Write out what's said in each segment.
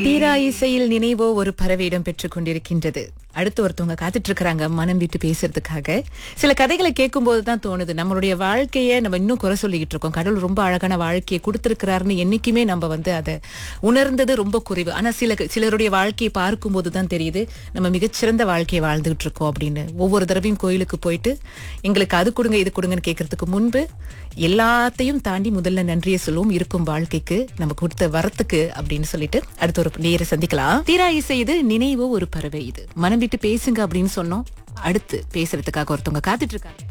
தீரா இசையில் நினைவோ ஒரு பறவை இடம் பெற்றுக் கொண்டிருக்கின்றது அடுத்து ஒருத்தவங்க காத்துட்டு இருக்கிறாங்க மனம் விட்டு பேசுறதுக்காக சில கதைகளை கேட்கும் போதுதான் தோணுது நம்மளுடைய வாழ்க்கையை நம்ம இன்னும் குறை சொல்லிக்கிட்டு இருக்கோம் கடவுள் ரொம்ப அழகான வாழ்க்கையை கொடுத்திருக்கிறாருன்னு என்னைக்குமே நம்ம வந்து அதை உணர்ந்தது ரொம்ப குறைவு ஆனா சில சிலருடைய வாழ்க்கையை பார்க்கும் போதுதான் தெரியுது நம்ம மிகச்சிறந்த வாழ்க்கையை வாழ்ந்துகிட்டு இருக்கோம் அப்படின்னு ஒவ்வொரு தடவையும் கோயிலுக்கு போயிட்டு எங்களுக்கு அது கொடுங்க இது கொடுங்கன்னு கேட்கறதுக்கு முன்பு எல்லாத்தையும் தாண்டி முதல்ல நன்றியை சொல்லுவோம் இருக்கும் வாழ்க்கைக்கு நம்ம கொடுத்த வரத்துக்கு அப்படின்னு சொல்லிட்டு அடுத்த ஒரு நேர சந்திக்கலாம் தீரா இசை இது நினைவோ ஒரு பறவை இது மனம் விட்டு பேசுங்க அப்படின்னு சொன்னோம் அடுத்து பேசுறதுக்காக ஒருத்தவங்க காத்துட்டு இருக்காங்க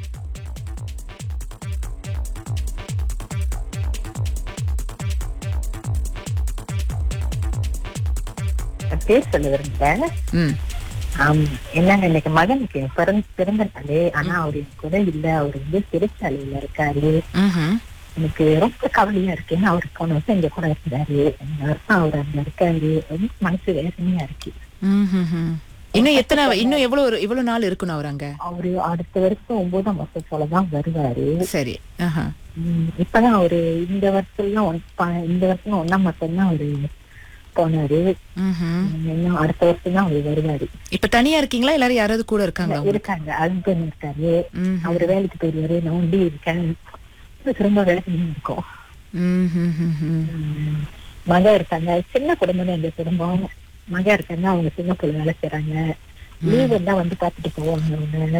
பேர் சொல்ல விரும்புறேன் ம் ஆம், என்னங்க இன்னைக்கு மகனுக்கு பிறந்த பிறந்த நாளு ஆனா அவரு என் கூட இல்ல அவர் வந்து சிறைச்சாலையில இருக்காரு ம்ஹும். எனக்கு ரொம்ப கவலையா இருக்கு ஏன்னா அவர் போன வருஷம் இங்க கூட இருந்தாரு இந்த வருஷம் அவர் அங்க இருக்காரு ரொம்ப மனசு வேதனையா இருக்கு ம்ஹும்ஹும். இன்னும் எத்தனை இன்னும் எவ்வளவு ஒரு- எவ்வளவு நாள் இருக்கணும் அவர் அங்க அவரு அடுத்த வருஷம் ஒன்பதாம் வருஷம் போலதான் வருவாரு சரி ஆஹா. உம், இப்பதான் அவரு இந்த வருஷம்லாம் ஒன்- ப- இந்த வருஷம் ஒன்னாம் மாசம் தான் அவரு போனாரு ம்ஹும். உம், இன்னும் அடுத்த வருஷம் தான் அவரு வருவாரு இப்ப தனியா இருக்கீங்களா எல்லாரும் யாராவது கூட இருக்காங்களா உங்களுக்கு? இருக்காங்க ஹஸ்பண்ட் இருக்காரு ம்ஹும். அவரு வேலைக்கு போயிடுவாரு நான் ஒண்டி இருக்கேன் ரொம்ப வேலைக்கு இருக்கோம் ம்ஹும்ஹும்ஹும். உம், மக இருக்காங்க சின்ன குடும்பம் தான் எங்க குடும்பம் மக இருக்காங்க அவங்க சின்ன பிள்ளை வேலை செய்றாங்க லீவ் தான் வந்து பாத்துட்டு போவாங்க அவங்க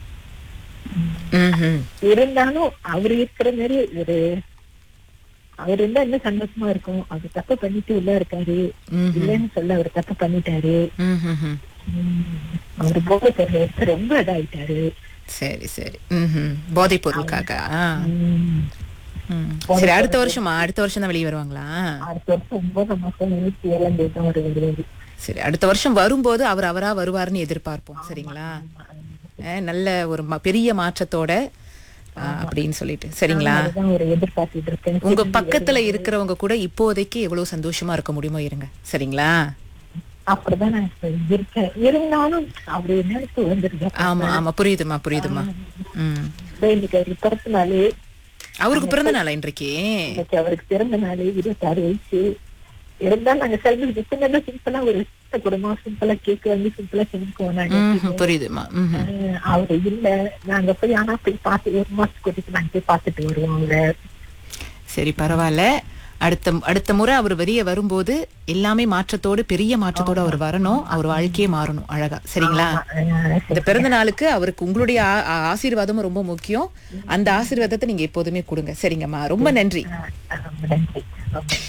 ம்ஹும். இருந்தாலும் அவர் இருக்கிற மாதிரி ஒரு அவர் இருந்தா இன்னும் சந்தோஷமா இருக்கும் அவர் தப்பு பண்ணிட்டு உள்ள இருக்காரு ம்ஹும். இல்லைன்னு சொல்ல அவர் தப்பு பண்ணிட்டாரு ம்ஹும்ஹும். உம், அவரு போக தெரியல எடுத்து ரொம்ப இதாயிட்டாரு சரி சரி ம்ஹும். போதைப் பொருளுக்காக ஆ. உம், ம். சரி அடுத்த வருஷமா அடுத்த வருஷம் தான் வெளியே வருவாங்களா அடுத்த வருஷம் ஒன்பதாம் மாசம் இருபத்தி ஏழாம் தேதி தான் ஒரு வருவாரு சரி அடுத்த வருஷம் வரும்போது அவர் அவரா வருவாருன்னு எதிர்பார்ப்போம் சரிங்களா அஹ், நல்ல ஒரு ம- பெரிய மாற்றத்தோட அஹ், அப்படின்னு சொல்லிட்டு சரிங்களா அதுதான் ஒரு எதிர்பார்த்துட்டு இருக்கேன் உங்க பக்கத்துல இருக்கிறவங்க கூட இப்போதைக்கு எவ்வளவு சந்தோஷமா இருக்க முடியுமோ இருங்க சரிங்களா அப்படிதான் நான் இப்ப இருக்கேன் இருந்தாலும் அவரு நினைச்சு வந்துருங்க ஆமா ஆமா புரியுதுமா புரியுதுமா ம் இன்னைக்கு அவருக்கு பிறந்த நாள் அவருக்கு பிறந்த நாளா இன்றைக்கு இன்னைக்கு அவருக்கு பிறந்த நாள் இருபத்தாறு வயசு இருந்தா நாங்க செலிபிரேட் சின்னதா சிம்பிளா ஒரு சின்ன குடும்பம் சிம்பிளா கேக் வந்து சிம்பிளா செஞ்சுக்குவோம் நாங்க ம்ஹும், புரியுதுமா ம்ஹும். அஹ் அவரு இல்ல நாங்க போய் ஆனா போய் பார்த்து ஒரு மாசம் கூட்டிட்டு நாங்க போய் பார்த்துட்டு வருவோம் அவங்கள சரி பரவாயில்ல அடுத்த அடுத்த முறை அவர் வெளியே வரும்போது எல்லாமே மாற்றத்தோடு பெரிய மாற்றத்தோடு அவர் வரணும் அவர் வாழ்க்கையே மாறணும் அழகா சரிங்களா அஹ் இந்த பிறந்த நாளுக்கு அவருக்கு உங்களுடைய ஆ- ஆ- ஆசீர்வாதமும் ரொம்ப முக்கியம் அந்த ஆசீர்வாதத்தை நீங்க எப்போதுமே கொடுங்க சரிங்கம்மா ரொம்ப நன்றி அஹ் ரொம்ப நன்றி ரொம்ப